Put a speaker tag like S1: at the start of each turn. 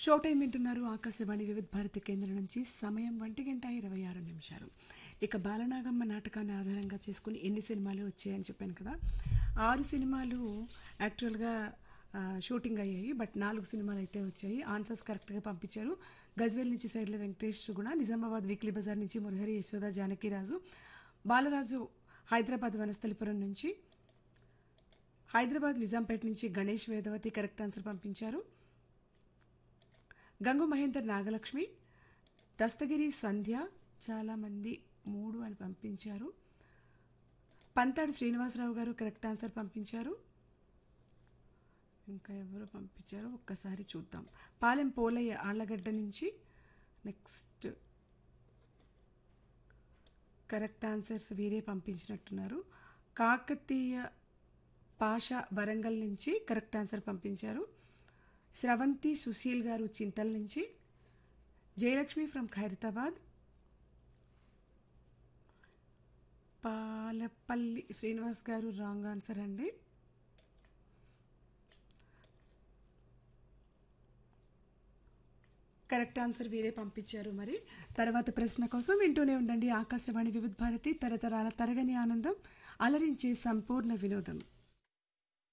S1: show time వింటున్నారు ఆకాశవాణి వివిధ భారతి కేంద్రం నుంచి సమయం ఒంటి గంట ఇరవై ఆరు నిమిషాలు ఇక బాలనాగమ్మ నాటకాన్ని ఆధారంగా చేసుకుని ఎన్ని సినిమాలు వచ్చాయని చెప్పాను కదా ఆరు సినిమాలు యాక్చువల్గా ఆ, షూటింగ్ అయ్యాయి బట్ నాలుగు సినిమాలు అయితే వచ్చాయి ఆన్సర్స్ కరెక్ట్గా పంపించారు గజ్వేల్ నుంచి సైడ్ల వెంకటేష్ గుణ నిజామాబాద్ వీక్లీ బజార్ నుంచి మురహరి యశోద జానకిరాజు బాలరాజు హైదరాబాద్ వనస్థలిపురం నుంచి హైదరాబాద్ నిజాంపేట నుంచి గణేష్ వేదవతి కరెక్ట్ ఆన్సర్ పంపించారు గంగు మహేందర్ నాగలక్ష్మి దస్తగిరి సంధ్య చాలామంది మూడు అని పంపించారు పంతాడు శ్రీనివాసరావు గారు కరెక్ట్ ఆన్సర్ పంపించారు ఇంకా ఎవరు పంపించారో ఒక్కసారి చూద్దాం పాలెం పోలయ్య ఆళ్ళగడ్డ నుంచి నెక్స్ట్ కరెక్ట్ ఆన్సర్స్ వీరే పంపించినట్టున్నారు కాకతీయ పాష వరంగల్ నుంచి కరెక్ట్ ఆన్సర్ పంపించారు స్రవంతి సుశీల్ గారు చింతల్ నుంచి జయలక్ష్మి ఫ్రమ్ ఖైరతాబాద్ పాలపల్లి శ్రీనివాస్ గారు రాంగ్ ఆన్సర్ అండి కరెక్ట్ ఆన్సర్ వీరే పంపించారు మరి తర్వాత ప్రశ్న కోసం వింటూనే ఉండండి ఆకాశవాణి వివిధ భారతి తరతరాల తరగని ఆనందం అలరించే సంపూర్ణ వినోదం